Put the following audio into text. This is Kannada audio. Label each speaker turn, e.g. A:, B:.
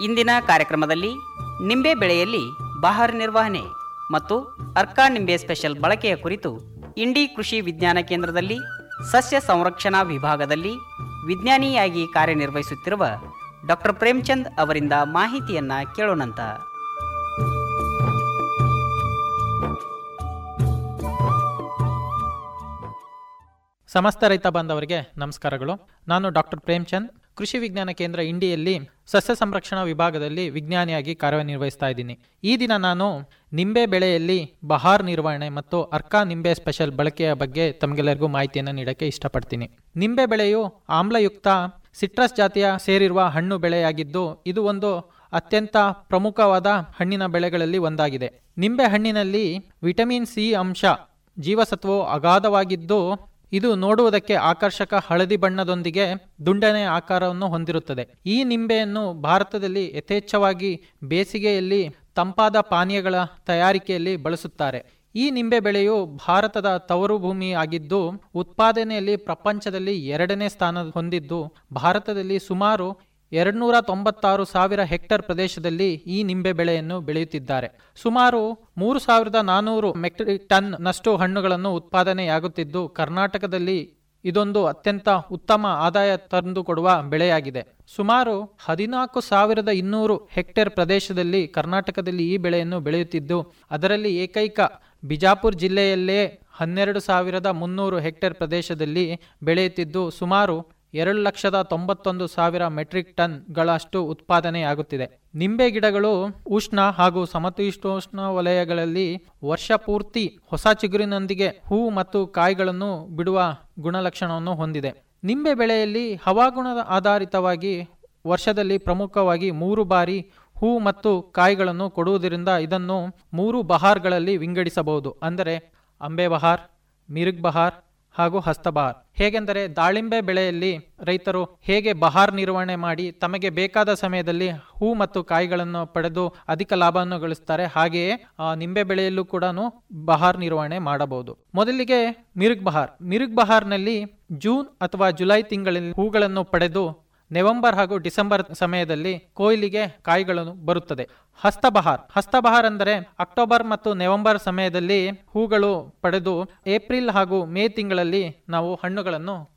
A: ಇಂದಿನ ಕಾರ್ಯಕ್ರಮದಲ್ಲಿ ನಿಂಬೆ ಬೆಳೆಯಲ್ಲಿ ಬಹಾರ್ ನಿರ್ವಹಣೆ ಮತ್ತು ಅರ್ಕಾ ನಿಂಬೆ ಸ್ಪೆಷಲ್ ಬಳಕೆಯ ಕುರಿತು ಇಂಡಿ ಕೃಷಿ ವಿಜ್ಞಾನ ಕೇಂದ್ರದಲ್ಲಿ ಸಸ್ಯ ಸಂರಕ್ಷಣಾ ವಿಭಾಗದಲ್ಲಿ ವಿಜ್ಞಾನಿಯಾಗಿ ಕಾರ್ಯನಿರ್ವಹಿಸುತ್ತಿರುವ ಡಾಕ್ಟರ್ ಪ್ರೇಮ್ಚಂದ್ ಅವರಿಂದ ಮಾಹಿತಿಯನ್ನ ಕೇಳೋಣಂತ
B: ಸಮಸ್ತ ರೈತ ಬಾಂಧವರಿಗೆ ನಮಸ್ಕಾರಗಳು ನಾನು ಡಾಕ್ಟರ್ ಪ್ರೇಮ್ಚಂದ್ ಕೃಷಿ ವಿಜ್ಞಾನ ಕೇಂದ್ರ ಇಂಡಿಯಲ್ಲಿ ಸಸ್ಯ ಸಂರಕ್ಷಣಾ ವಿಭಾಗದಲ್ಲಿ ವಿಜ್ಞಾನಿಯಾಗಿ ಕಾರ್ಯನಿರ್ವಹಿಸ್ತಾ ಇದ್ದೀನಿ ಈ ದಿನ ನಾನು ನಿಂಬೆ ಬೆಳೆಯಲ್ಲಿ ಬಹಾರ್ ನಿರ್ವಹಣೆ ಮತ್ತು ಅರ್ಕಾ ನಿಂಬೆ ಸ್ಪೆಷಲ್ ಬಳಕೆಯ ಬಗ್ಗೆ ತಮಗೆಲ್ಲರಿಗೂ ಮಾಹಿತಿಯನ್ನು ನೀಡಕ್ಕೆ ಇಷ್ಟಪಡ್ತೀನಿ ನಿಂಬೆ ಬೆಳೆಯು ಆಮ್ಲಯುಕ್ತ ಸಿಟ್ರಸ್ ಜಾತಿಯ ಸೇರಿರುವ ಹಣ್ಣು ಬೆಳೆಯಾಗಿದ್ದು ಇದು ಒಂದು ಅತ್ಯಂತ ಪ್ರಮುಖವಾದ ಹಣ್ಣಿನ ಬೆಳೆಗಳಲ್ಲಿ ಒಂದಾಗಿದೆ ನಿಂಬೆ ಹಣ್ಣಿನಲ್ಲಿ ವಿಟಮಿನ್ ಸಿ ಅಂಶ ಜೀವಸತ್ವವು ಅಗಾಧವಾಗಿದ್ದು ಇದು ನೋಡುವುದಕ್ಕೆ ಆಕರ್ಷಕ ಹಳದಿ ಬಣ್ಣದೊಂದಿಗೆ ದುಂಡನೆ ಆಕಾರವನ್ನು ಹೊಂದಿರುತ್ತದೆ ಈ ನಿಂಬೆಯನ್ನು ಭಾರತದಲ್ಲಿ ಯಥೇಚ್ಛವಾಗಿ ಬೇಸಿಗೆಯಲ್ಲಿ ತಂಪಾದ ಪಾನೀಯಗಳ ತಯಾರಿಕೆಯಲ್ಲಿ ಬಳಸುತ್ತಾರೆ ಈ ನಿಂಬೆ ಬೆಳೆಯು ಭಾರತದ ತವರು ಭೂಮಿ ಆಗಿದ್ದು ಉತ್ಪಾದನೆಯಲ್ಲಿ ಪ್ರಪಂಚದಲ್ಲಿ ಎರಡನೇ ಸ್ಥಾನ ಹೊಂದಿದ್ದು ಭಾರತದಲ್ಲಿ ಸುಮಾರು ಎರಡ್ನೂರ ತೊಂಬತ್ತಾರು ಸಾವಿರ ಹೆಕ್ಟರ್ ಪ್ರದೇಶದಲ್ಲಿ ಈ ನಿಂಬೆ ಬೆಳೆಯನ್ನು ಬೆಳೆಯುತ್ತಿದ್ದಾರೆ ಸುಮಾರು ಮೂರು ಸಾವಿರದ ನಾನೂರು ಮೆಟ್ರಿಕ್ ಟನ್ ನಷ್ಟು ಹಣ್ಣುಗಳನ್ನು ಉತ್ಪಾದನೆಯಾಗುತ್ತಿದ್ದು ಕರ್ನಾಟಕದಲ್ಲಿ ಇದೊಂದು ಅತ್ಯಂತ ಉತ್ತಮ ಆದಾಯ ತಂದುಕೊಡುವ ಬೆಳೆಯಾಗಿದೆ ಸುಮಾರು ಹದಿನಾಲ್ಕು ಸಾವಿರದ ಇನ್ನೂರು ಹೆಕ್ಟೇರ್ ಪ್ರದೇಶದಲ್ಲಿ ಕರ್ನಾಟಕದಲ್ಲಿ ಈ ಬೆಳೆಯನ್ನು ಬೆಳೆಯುತ್ತಿದ್ದು ಅದರಲ್ಲಿ ಏಕೈಕ ಬಿಜಾಪುರ ಜಿಲ್ಲೆಯಲ್ಲೇ ಹನ್ನೆರಡು ಸಾವಿರದ ಮುನ್ನೂರು ಹೆಕ್ಟೇರ್ ಪ್ರದೇಶದಲ್ಲಿ ಬೆಳೆಯುತ್ತಿದ್ದು ಸುಮಾರು ಎರಡು ಲಕ್ಷದ ತೊಂಬತ್ತೊಂದು ಸಾವಿರ ಮೆಟ್ರಿಕ್ ಟನ್ಗಳಷ್ಟು ಉತ್ಪಾದನೆಯಾಗುತ್ತಿದೆ ನಿಂಬೆ ಗಿಡಗಳು ಉಷ್ಣ ಹಾಗೂ ಸಮತೀಷ್ಣೋಷ್ಣ ವಲಯಗಳಲ್ಲಿ ವರ್ಷ ಪೂರ್ತಿ ಹೊಸ ಚಿಗುರಿನೊಂದಿಗೆ ಹೂ ಮತ್ತು ಕಾಯಿಗಳನ್ನು ಬಿಡುವ ಗುಣಲಕ್ಷಣವನ್ನು ಹೊಂದಿದೆ ನಿಂಬೆ ಬೆಳೆಯಲ್ಲಿ ಹವಾಗುಣದ ಆಧಾರಿತವಾಗಿ ವರ್ಷದಲ್ಲಿ ಪ್ರಮುಖವಾಗಿ ಮೂರು ಬಾರಿ ಹೂ ಮತ್ತು ಕಾಯಿಗಳನ್ನು ಕೊಡುವುದರಿಂದ ಇದನ್ನು ಮೂರು ಬಹಾರ್ಗಳಲ್ಲಿ ವಿಂಗಡಿಸಬಹುದು ಅಂದರೆ ಅಂಬೆ ಬಹಾರ್ ಮಿರುಗ್ ಬಹಾರ್ ಹಾಗೂ ಹಸ್ತಬಹಾರ್ ಹೇಗೆಂದರೆ ದಾಳಿಂಬೆ ಬೆಳೆಯಲ್ಲಿ ರೈತರು ಹೇಗೆ ಬಹಾರ್ ನಿರ್ವಹಣೆ ಮಾಡಿ ತಮಗೆ ಬೇಕಾದ ಸಮಯದಲ್ಲಿ ಹೂ ಮತ್ತು ಕಾಯಿಗಳನ್ನು ಪಡೆದು ಅಧಿಕ ಲಾಭವನ್ನು ಗಳಿಸ್ತಾರೆ ಹಾಗೆಯೇ ಆ, ನಿಂಬೆ ಬೆಳೆಯಲ್ಲೂ ಕೂಡ ಬಹಾರ್ ನಿರ್ವಹಣೆ ಮಾಡಬಹುದು ಮೊದಲಿಗೆ ಮಿರುಗ್ ಬಹಾರ್ ಮಿರುಗ್ ಬಹಾರ್ನಲ್ಲಿ ಜೂನ್ ಅಥವಾ ಜುಲೈ ತಿಂಗಳಲ್ಲಿ ಹೂಗಳನ್ನು ಪಡೆದು ನವೆಂಬರ್ ಹಾಗೂ ಡಿಸೆಂಬರ್ ಸಮಯದಲ್ಲಿ ಕೊಯ್ಲಿಗೆ ಕಾಯಿಗಳು ಬರುತ್ತದೆ ಹಸ್ತಬಹಾರ್ ಹಸ್ತಬಹಾರ್ ಅಂದರೆ ಅಕ್ಟೋಬರ್ ಮತ್ತು ನವೆಂಬರ್ ಸಮಯದಲ್ಲಿ ಹೂಗಳು ಪಡೆದು ಏಪ್ರಿಲ್ ಹಾಗೂ ಮೇ ತಿಂಗಳಲ್ಲಿ ನಾವು ಹಣ್ಣುಗಳನ್ನು